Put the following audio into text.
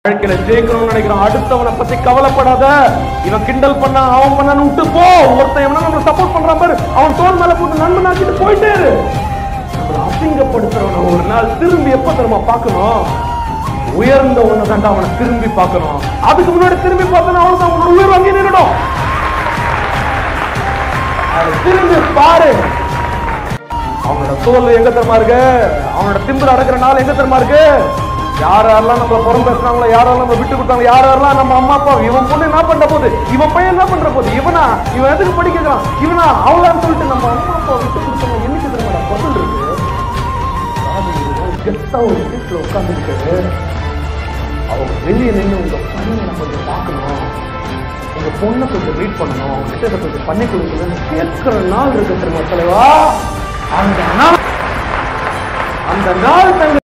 வாழ்க்கையில ஜெயிக்கணும்னு நினைக்கிறான் அடுத்தவனை பத்தி கவலைப்படாத இவன் கிண்டல் பண்ணா அவன் பண்ணான்னு விட்டு போ ஒருத்தன் எவனா நம்ம சப்போர்ட் பண்றான் பாரு அவன் தோல் மேல போட்டு நண்பன் ஆக்கிட்டு போயிட்டே இரு நம்மளை அசிங்கப்படுத்துறவன ஒரு நாள் திரும்பி எப்ப தெரியுமா பார்க்கணும் உயர்ந்த ஒண்ணு தாண்டா அவனை திரும்பி பார்க்கணும் அதுக்கு முன்னாடி திரும்பி பார்த்தா அவனுக்கு அவனோட உயிர் வாங்கி நின்னுடும் அதை திரும்பி பாரு அவனோட தோல் எங்க தெரியுமா இருக்கு அவனோட திம்பு அடக்கிற நாள் எங்க தெரியுமா இருக்கு யார் யாரெல்லாம் நம்மள புறம் பேசுறாங்களோ யாரெல்லாம் நம்ம விட்டு கொடுத்தாங்க யார் யாரெல்லாம் நம்ம அம்மா அப்பா இவன் பொண்ணு என்ன பண்ற போது இவன் பையன் என்ன பண்ற போது இவனா இவன் எதுக்கு படிக்கிறான் இவனா அவளான்னு சொல்லிட்டு நம்ம அம்மா அப்பா விட்டு கொடுத்தவங்க என்னைக்கு தெரியுமா பதில் இருக்கு கெஸ்டா ஒரு சீட்ல உட்காந்துருக்கு அவங்க வெளியே நின்று உங்க பையனை கொஞ்சம் பார்க்கணும் உங்க பொண்ணை கொஞ்சம் ரீட் பண்ணணும் அவங்க கிட்ட இதை கொஞ்சம் பண்ணி கொடுக்கணும்னு கேட்கிற நாள் இருக்கு தெரியுமா தலைவா அந்த நாள் அந்த நாள் தங்க